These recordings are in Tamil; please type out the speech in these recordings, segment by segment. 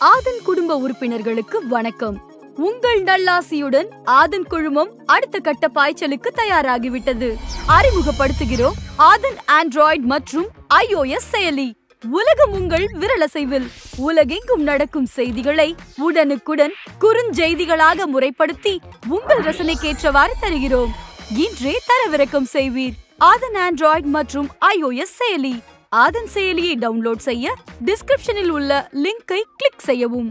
ஆதன் குடும்ப உறுப்பினர்களுக்கு வணக்கம் உங்கள் நல்லாசியுடன் ஆதன் குழுமம் அடுத்த கட்ட பாய்ச்சலுக்கு தயாராகிவிட்டது அறிமுகப்படுத்துகிறோம் ஆதன் ஆண்ட்ராய்டு மற்றும் iOS செயலி உலகம் உங்கள் விரலசைவில் உலகெங்கும் நடக்கும் செய்திகளை உடனுக்குடன் குறுஞ்செய்திகளாக முறைப்படுத்தி உங்கள் ரசனைக்கேற்றவாறு தருகிறோம் இன்றே தரவிறக்கம் செய்வீர் ஆதன் ஆண்ட்ராய்டு மற்றும் iOS செயலி ஆதன் செயலியை டவுன்லோட் செய்ய டிஸ்கிரிப்ஷனில் உள்ள லிங்கை கிளிக் செய்யவும்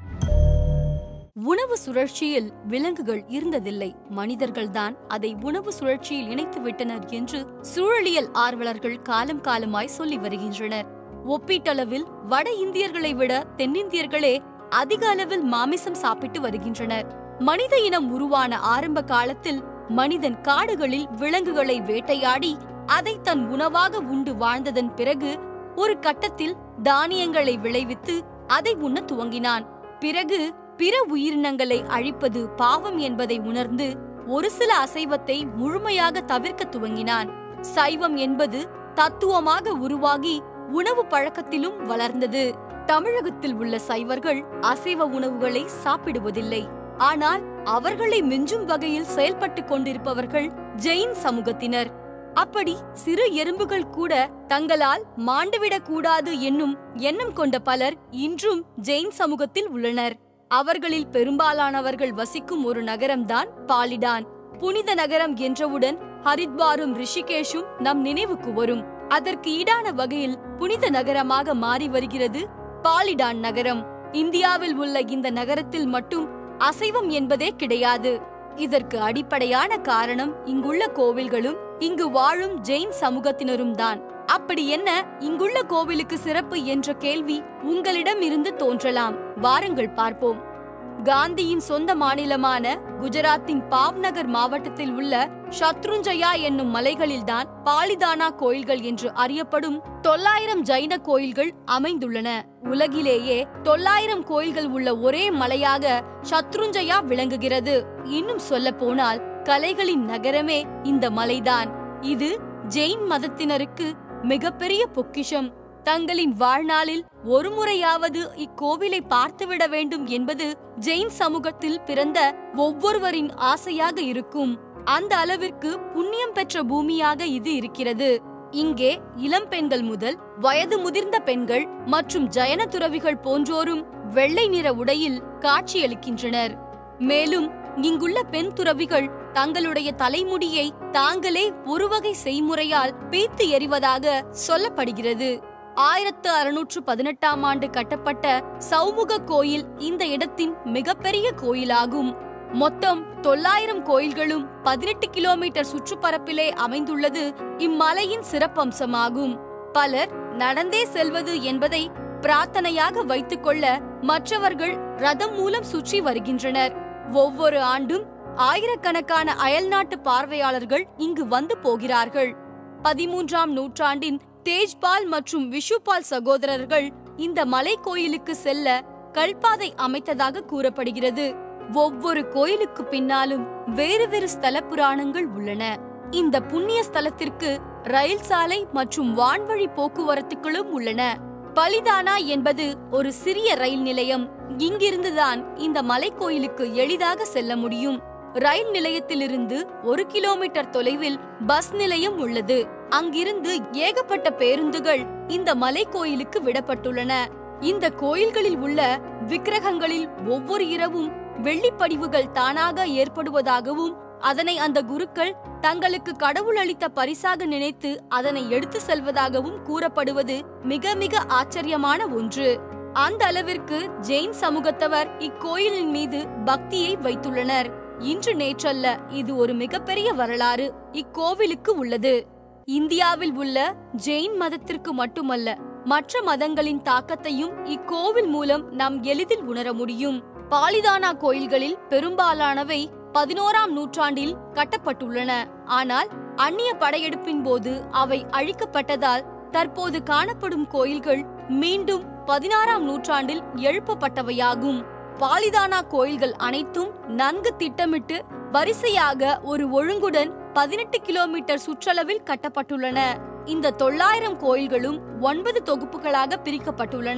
உணவு சுழற்சியில் விலங்குகள் இருந்ததில்லை மனிதர்கள்தான் அதை உணவு சுழற்சியில் இணைத்து விட்டனர் என்று சூழலியல் ஆர்வலர்கள் காலம் காலமாய் சொல்லி வருகின்றனர் ஒப்பீட்டளவில் வட இந்தியர்களை விட தென்னிந்தியர்களே அதிக அளவில் மாமிசம் சாப்பிட்டு வருகின்றனர் மனித இனம் உருவான ஆரம்ப காலத்தில் மனிதன் காடுகளில் விலங்குகளை வேட்டையாடி அதை தன் உணவாக உண்டு வாழ்ந்ததன் பிறகு ஒரு கட்டத்தில் தானியங்களை விளைவித்து அதை உண்ண துவங்கினான் பிறகு பிற உயிரினங்களை அழிப்பது பாவம் என்பதை உணர்ந்து ஒரு சில அசைவத்தை முழுமையாக தவிர்க்க துவங்கினான் சைவம் என்பது தத்துவமாக உருவாகி உணவு பழக்கத்திலும் வளர்ந்தது தமிழகத்தில் உள்ள சைவர்கள் அசைவ உணவுகளை சாப்பிடுவதில்லை ஆனால் அவர்களை மிஞ்சும் வகையில் செயல்பட்டுக் கொண்டிருப்பவர்கள் ஜெயின் சமூகத்தினர் அப்படி சிறு எறும்புகள் கூட தங்களால் மாண்டுவிடக் கூடாது என்னும் எண்ணம் கொண்ட பலர் இன்றும் ஜெயின் சமூகத்தில் உள்ளனர் அவர்களில் பெரும்பாலானவர்கள் வசிக்கும் ஒரு நகரம்தான் பாலிடான் புனித நகரம் என்றவுடன் ஹரித்வாரும் ரிஷிகேஷும் நம் நினைவுக்கு வரும் அதற்கு ஈடான வகையில் புனித நகரமாக மாறி வருகிறது பாலிடான் நகரம் இந்தியாவில் உள்ள இந்த நகரத்தில் மட்டும் அசைவம் என்பதே கிடையாது இதற்கு அடிப்படையான காரணம் இங்குள்ள கோவில்களும் இங்கு வாழும் ஜெயின் சமூகத்தினரும் தான் அப்படி என்ன இங்குள்ள கோவிலுக்கு சிறப்பு என்ற கேள்வி உங்களிடம் இருந்து தோன்றலாம் வாருங்கள் பார்ப்போம் காந்தியின் சொந்த மாநிலமான குஜராத்தின் பாவ்நகர் மாவட்டத்தில் உள்ள சத்ருஞ்சயா என்னும் மலைகளில்தான் பாலிதானா கோயில்கள் என்று அறியப்படும் தொள்ளாயிரம் ஜைன கோயில்கள் அமைந்துள்ளன உலகிலேயே தொள்ளாயிரம் கோயில்கள் உள்ள ஒரே மலையாக சத்ருஞ்சயா விளங்குகிறது இன்னும் சொல்ல போனால் கலைகளின் நகரமே இந்த மலைதான் இது ஜெயின் மதத்தினருக்கு மிகப்பெரிய பொக்கிஷம் தங்களின் வாழ்நாளில் ஒரு முறையாவது இக்கோவிலை பார்த்துவிட வேண்டும் என்பது ஜெயின் சமூகத்தில் பிறந்த ஒவ்வொருவரின் ஆசையாக இருக்கும் அந்த அளவிற்கு புண்ணியம் பெற்ற பூமியாக இது இருக்கிறது இங்கே இளம் பெண்கள் முதல் வயது முதிர்ந்த பெண்கள் மற்றும் ஜயன துறவிகள் போன்றோரும் வெள்ளை நிற உடையில் காட்சியளிக்கின்றனர் மேலும் இங்குள்ள பெண் துறவிகள் தங்களுடைய தலைமுடியை தாங்களே ஒருவகை செய்முறையால் பீத்து எறிவதாக சொல்லப்படுகிறது ஆயிரத்து அறுநூற்று பதினெட்டாம் ஆண்டு கட்டப்பட்ட சௌமுக கோயில் இந்த இடத்தின் மிகப்பெரிய கோயிலாகும் மொத்தம் தொள்ளாயிரம் கோயில்களும் பதினெட்டு கிலோமீட்டர் சுற்றுப்பரப்பிலே அமைந்துள்ளது இம்மலையின் சிறப்பம்சமாகும் பலர் நடந்தே செல்வது என்பதை பிரார்த்தனையாக வைத்துக்கொள்ள மற்றவர்கள் ரதம் மூலம் சுற்றி வருகின்றனர் ஒவ்வொரு ஆண்டும் ஆயிரக்கணக்கான அயல்நாட்டு பார்வையாளர்கள் இங்கு வந்து போகிறார்கள் பதிமூன்றாம் நூற்றாண்டின் தேஜ்பால் மற்றும் விஷுபால் சகோதரர்கள் இந்த மலை கோயிலுக்கு செல்ல கல்பாதை அமைத்ததாக கூறப்படுகிறது ஒவ்வொரு கோயிலுக்கு பின்னாலும் வேறு வேறு ஸ்தல புராணங்கள் உள்ளன இந்த புண்ணிய ஸ்தலத்திற்கு ரயில் சாலை மற்றும் வான்வழி போக்குவரத்துகளும் உள்ளன பலிதானா என்பது ஒரு சிறிய ரயில் நிலையம் இங்கிருந்துதான் இந்த மலை கோயிலுக்கு எளிதாக செல்ல முடியும் ரயில் நிலையத்திலிருந்து ஒரு கிலோமீட்டர் தொலைவில் பஸ் நிலையம் உள்ளது அங்கிருந்து ஏகப்பட்ட பேருந்துகள் இந்த மலை கோயிலுக்கு விடப்பட்டுள்ளன இந்த கோயில்களில் உள்ள விக்கிரகங்களில் ஒவ்வொரு இரவும் வெள்ளிப்படிவுகள் தானாக ஏற்படுவதாகவும் அதனை அந்த குருக்கள் தங்களுக்கு கடவுள் அளித்த பரிசாக நினைத்து அதனை எடுத்து செல்வதாகவும் கூறப்படுவது மிக மிக ஆச்சரியமான ஒன்று அந்த அளவிற்கு ஜெயின் சமூகத்தவர் இக்கோயிலின் மீது பக்தியை வைத்துள்ளனர் இன்று நேற்றல்ல இது ஒரு மிகப்பெரிய வரலாறு இக்கோவிலுக்கு உள்ளது இந்தியாவில் உள்ள ஜெயின் மதத்திற்கு மட்டுமல்ல மற்ற மதங்களின் தாக்கத்தையும் இக்கோவில் மூலம் நாம் எளிதில் உணர முடியும் பாலிதானா கோயில்களில் பெரும்பாலானவை பதினோராம் நூற்றாண்டில் கட்டப்பட்டுள்ளன ஆனால் அந்நிய படையெடுப்பின் போது அவை அழிக்கப்பட்டதால் தற்போது காணப்படும் கோயில்கள் மீண்டும் பதினாறாம் நூற்றாண்டில் எழுப்பப்பட்டவையாகும் பாலிதானா கோயில்கள் அனைத்தும் நன்கு திட்டமிட்டு வரிசையாக ஒரு ஒழுங்குடன் பதினெட்டு கிலோமீட்டர் சுற்றளவில் கட்டப்பட்டுள்ளன இந்த தொள்ளாயிரம் கோயில்களும் ஒன்பது தொகுப்புகளாக பிரிக்கப்பட்டுள்ளன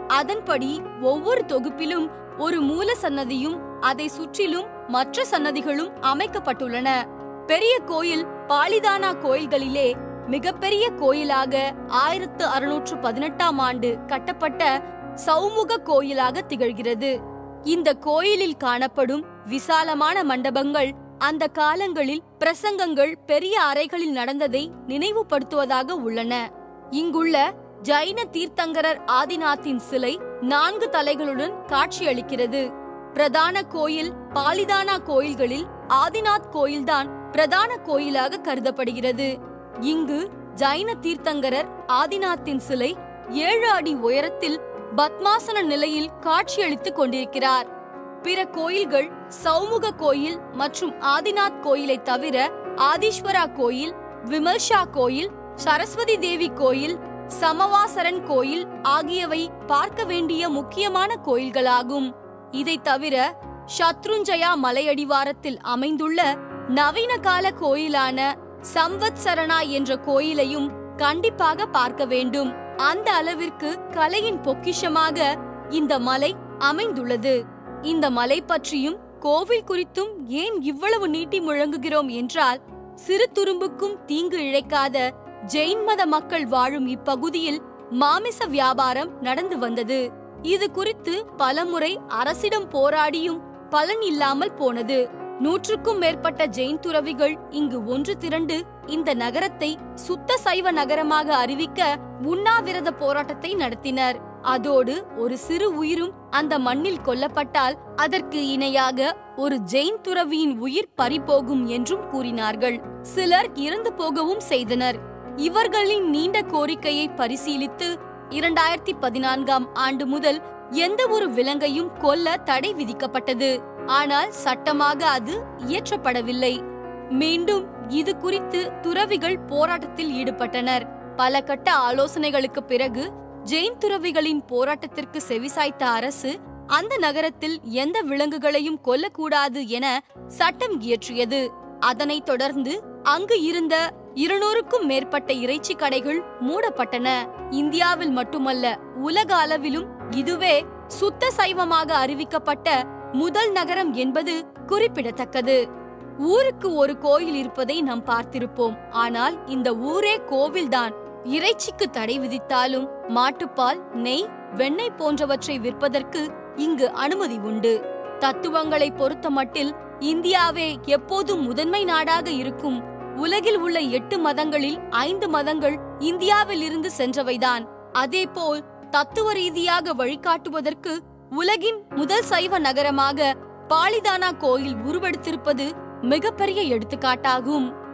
அதன்படி ஒவ்வொரு தொகுப்பிலும் ஒரு மூல சன்னதியும் அதை சுற்றிலும் மற்ற சன்னதிகளும் அமைக்கப்பட்டுள்ளன பெரிய கோயில் பாலிதானா கோயில்களிலே மிகப்பெரிய கோயிலாக ஆயிரத்து அறுநூற்று பதினெட்டாம் ஆண்டு கட்டப்பட்ட சௌமுக கோயிலாக திகழ்கிறது இந்த கோயிலில் காணப்படும் விசாலமான மண்டபங்கள் அந்த காலங்களில் பிரசங்கங்கள் பெரிய அறைகளில் நடந்ததை நினைவுபடுத்துவதாக உள்ளன இங்குள்ள ஜைன தீர்த்தங்கரர் ஆதிநாத்தின் சிலை நான்கு தலைகளுடன் காட்சியளிக்கிறது பிரதான கோயில் பாலிதானா கோயில்களில் ஆதிநாத் கோயில்தான் பிரதான கோயிலாக கருதப்படுகிறது இங்கு ஜைன தீர்த்தங்கரர் ஆதிநாத்தின் சிலை ஏழு அடி உயரத்தில் பத்மாசன நிலையில் காட்சியளித்துக் கொண்டிருக்கிறார் பிற கோயில்கள் சௌமுக கோயில் மற்றும் ஆதிநாத் கோயிலை தவிர ஆதீஸ்வரா கோயில் விமல்ஷா கோயில் சரஸ்வதி தேவி கோயில் சமவாசரன் கோயில் ஆகியவை பார்க்க வேண்டிய முக்கியமான கோயில்களாகும் இதை தவிர சத்ருஞ்சயா மலையடிவாரத்தில் அமைந்துள்ள நவீன கால கோயிலான சம்வத்சரணா என்ற கோயிலையும் கண்டிப்பாக பார்க்க வேண்டும் அந்த அளவிற்கு கலையின் பொக்கிஷமாக இந்த மலை அமைந்துள்ளது இந்த மலை பற்றியும் கோவில் குறித்தும் ஏன் இவ்வளவு நீட்டி முழங்குகிறோம் என்றால் சிறு துரும்புக்கும் தீங்கு இழைக்காத ஜெயின் மத மக்கள் வாழும் இப்பகுதியில் மாமிச வியாபாரம் நடந்து வந்தது இது குறித்து பலமுறை அரசிடம் போராடியும் பலன் இல்லாமல் போனது நூற்றுக்கும் மேற்பட்ட ஜெயின் துறவிகள் இங்கு ஒன்று திரண்டு இந்த நகரத்தை சுத்த சைவ நகரமாக அறிவிக்க உண்ணாவிரத போராட்டத்தை நடத்தினர் அதோடு ஒரு சிறு உயிரும் அந்த மண்ணில் கொல்லப்பட்டால் அதற்கு இணையாக ஒரு ஜெயின் துறவியின் உயிர் பறிபோகும் என்றும் கூறினார்கள் சிலர் இறந்து போகவும் செய்தனர் இவர்களின் நீண்ட கோரிக்கையை பரிசீலித்து இரண்டாயிரத்தி பதினான்காம் ஆண்டு முதல் எந்த ஒரு விலங்கையும் கொல்ல தடை விதிக்கப்பட்டது ஆனால் சட்டமாக அது இயற்றப்படவில்லை மீண்டும் இது குறித்து துறவிகள் போராட்டத்தில் ஈடுபட்டனர் பல கட்ட ஆலோசனைகளுக்கு பிறகு ஜெயின் துறவிகளின் போராட்டத்திற்கு செவிசாய்த்த அரசு அந்த நகரத்தில் எந்த விலங்குகளையும் கொல்லக்கூடாது என சட்டம் இயற்றியது அதனைத் தொடர்ந்து அங்கு இருந்த இருநூறுக்கும் மேற்பட்ட இறைச்சி கடைகள் மூடப்பட்டன இந்தியாவில் மட்டுமல்ல உலக அளவிலும் இதுவே சுத்த சைவமாக அறிவிக்கப்பட்ட முதல் நகரம் என்பது குறிப்பிடத்தக்கது ஊருக்கு ஒரு கோயில் இருப்பதை நாம் பார்த்திருப்போம் ஆனால் இந்த ஊரே கோவில்தான் இறைச்சிக்கு தடை விதித்தாலும் மாட்டுப்பால் நெய் வெண்ணெய் போன்றவற்றை விற்பதற்கு இங்கு அனுமதி உண்டு தத்துவங்களை பொறுத்தமட்டில் இந்தியாவே எப்போதும் முதன்மை நாடாக இருக்கும் உலகில் உள்ள எட்டு மதங்களில் ஐந்து மதங்கள் இந்தியாவில் இருந்து சென்றவைதான் அதேபோல் தத்துவ ரீதியாக வழிகாட்டுவதற்கு உலகின் முதல் சைவ நகரமாக பாலிதானா கோயில் உருவெடுத்திருப்பது மிகப்பெரிய எடுத்துக்காட்டாகும்